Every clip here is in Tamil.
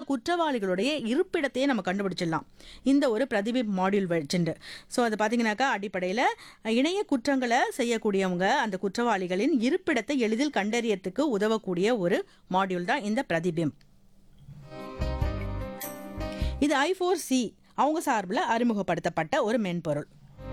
குற்றவாளிகளுடைய இருப்பிடத்தையே நம்ம கண்டுபிடிச்சிடலாம் இந்த ஒரு பிரதிபிப் மாடியூல் வச்சுண்டு ஸோ அது பார்த்தீங்கன்னாக்கா அடிப்படையில் இணைய குற்றங்களை செய்யக்கூடியவங்க அந்த குற்றவாளிகளின் இருப்பிடத்தை எளிதில் கண்டறியறதுக்கு உதவக்கூடிய ஒரு மாடியூல் தான் இந்த பிரதிபிம் இது ஐ ஃபோர் சி அவங்க சார்பில் அறிமுகப்படுத்தப்பட்ட ஒரு மென்பொருள்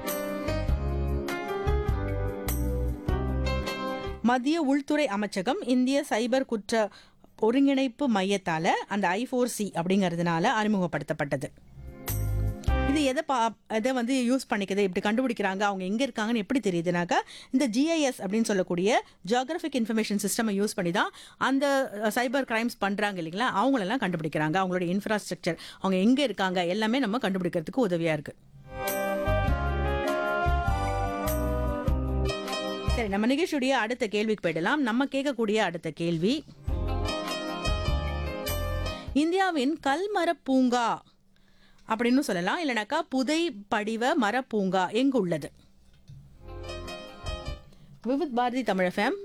மத்திய உள்துறை அமைச்சகம் இந்திய சைபர் குற்ற ஒருங்கிணைப்பு மையத்தால் அந்த ஐ ஃபோர் சி அப்படிங்கிறதுனால அறிமுகப்படுத்தப்பட்டது இது எதை பா எதை வந்து யூஸ் பண்ணிக்குது இப்படி கண்டுபிடிக்கிறாங்க அவங்க எங்கே இருக்காங்கன்னு எப்படி தெரியுதுனாக்கா இந்த ஜிஐஎஸ் அப்படின்னு சொல்லக்கூடிய ஜியாகிரபிக் இன்ஃபர்மேஷன் சிஸ்டமை யூஸ் பண்ணி தான் அந்த சைபர் கிரைம்ஸ் பண்ணுறாங்க இல்லைங்களா அவங்களெல்லாம் கண்டுபிடிக்கிறாங்க அவங்களோட இன்ஃப்ராஸ்ட்ரக்சர் அவங்க எங்கே இருக்காங்க எல்லாமே நம்ம கண்டுபிடிக்கிறதுக்கு உதவியாக இருக்குது சரி நம்ம நிகழ்ச்சியுடைய அடுத்த கேள்விக்கு போயிடலாம் நம்ம கேட்கக்கூடிய அடுத்த கேள்வி இந்தியாவின் கல்மர பூங்கா அப்படின்னு சொல்லலாம் இல்லைனாக்கா புதை படிவ மர பூங்கா எங்கு உள்ளது விவித் பாரதி தமிழ் எஃப்எம்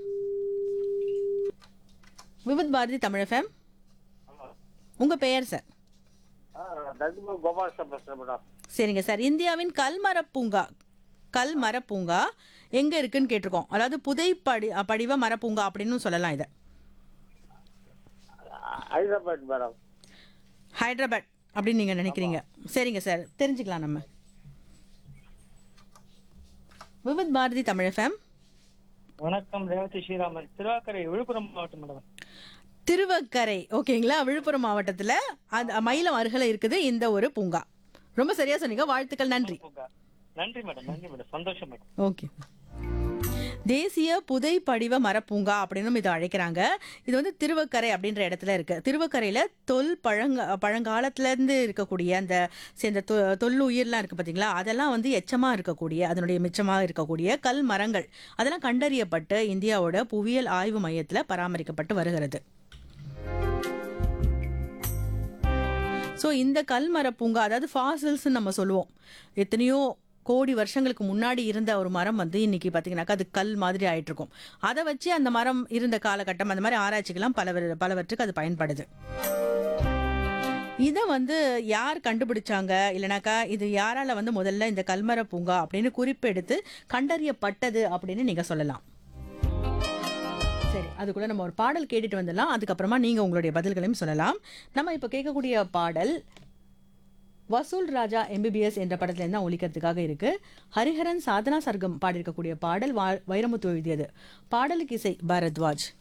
விவித் பாரதி தமிழ் எஃப்எம் உங்க பெயர் சார் தர்ம கோபால் சார் பேசுறேன் மேடம் சரிங்க சார் இந்தியாவின் கல்மர பூங்கா கல்மர பூங்கா எங்க இருக்குன்னு கேட்டிருக்கோம் அதாவது புதை படி படிவ மர பூங்கா அப்படின்னு சொல்லலாம் இதை ஹைதராபாத் மேடம் ஹைதராபாத் அப்படின்னு நீங்க நினைக்கிறீங்க சரிங்க சார் தெரிஞ்சுக்கலாம் நம்ம விவித் பாரதி தமிழ் எஃப்எம் வணக்கம் ரேவதி ஸ்ரீராமன் திருவாக்கரை விழுப்புரம் மாவட்டம் மேடம் திருவக்கரை ஓகேங்களா விழுப்புரம் மாவட்டத்தில் அந்த மயிலம் அருகில் இருக்குது இந்த ஒரு பூங்கா ரொம்ப சரியா சொன்னீங்க வாழ்த்துக்கள் நன்றி பூங்கா. நன்றி மேடம் நன்றி மேடம் சந்தோஷம் மேடம் ஓகே தேசிய புதை படிவ மரப்பூங்கா அப்படின்னு இதை அழைக்கிறாங்க இது வந்து திருவக்கரை அப்படின்ற இடத்துல இருக்கு திருவக்கரையில தொல் பழங்க பழங்காலத்துல இருந்து இருக்கக்கூடிய அந்த சேர்ந்த தொ தொல்லுயிர்லாம் இருக்கு பார்த்தீங்களா அதெல்லாம் வந்து எச்சமா இருக்கக்கூடிய அதனுடைய மிச்சமா இருக்கக்கூடிய கல் மரங்கள் அதெல்லாம் கண்டறியப்பட்டு இந்தியாவோட புவியியல் ஆய்வு மையத்தில் பராமரிக்கப்பட்டு வருகிறது ஸோ இந்த கல்மர பூங்கா அதாவது ஃபாசில்ஸ்னு நம்ம சொல்லுவோம் எத்தனையோ கோடி வருஷங்களுக்கு முன்னாடி இருந்த ஒரு மரம் வந்து இன்னைக்கு பார்த்தீங்கன்னாக்கா அது கல் மாதிரி ஆயிட்டு இருக்கும் அதை வச்சு அந்த மரம் இருந்த காலகட்டம் அந்த மாதிரி ஆராய்ச்சிக்கெல்லாம் பல பலவற்றுக்கு அது பயன்படுது இதை வந்து யார் கண்டுபிடிச்சாங்க இல்லைனாக்கா இது யாரால வந்து முதல்ல இந்த கல்மர பூங்கா அப்படின்னு குறிப்பெடுத்து கண்டறியப்பட்டது அப்படின்னு நீங்க சொல்லலாம் சரி அதுக்குள்ள நம்ம ஒரு பாடல் கேட்டுட்டு வந்துடலாம் அதுக்கப்புறமா நீங்க உங்களுடைய பதில்களையும் சொல்லலாம் நம்ம இப்போ கேட்கக்கூடிய பாடல் வசூல் ராஜா எம்பிபிஎஸ் என்ற படத்துல இருந்தா ஒழிக்கிறதுக்காக இருக்கு ஹரிஹரன் சாதனா சர்க்கம் பாடியிருக்கக்கூடிய பாடல் வா- வைரமுத்து எழுதியது பாடலுக்கு இசை பரத்வாஜ்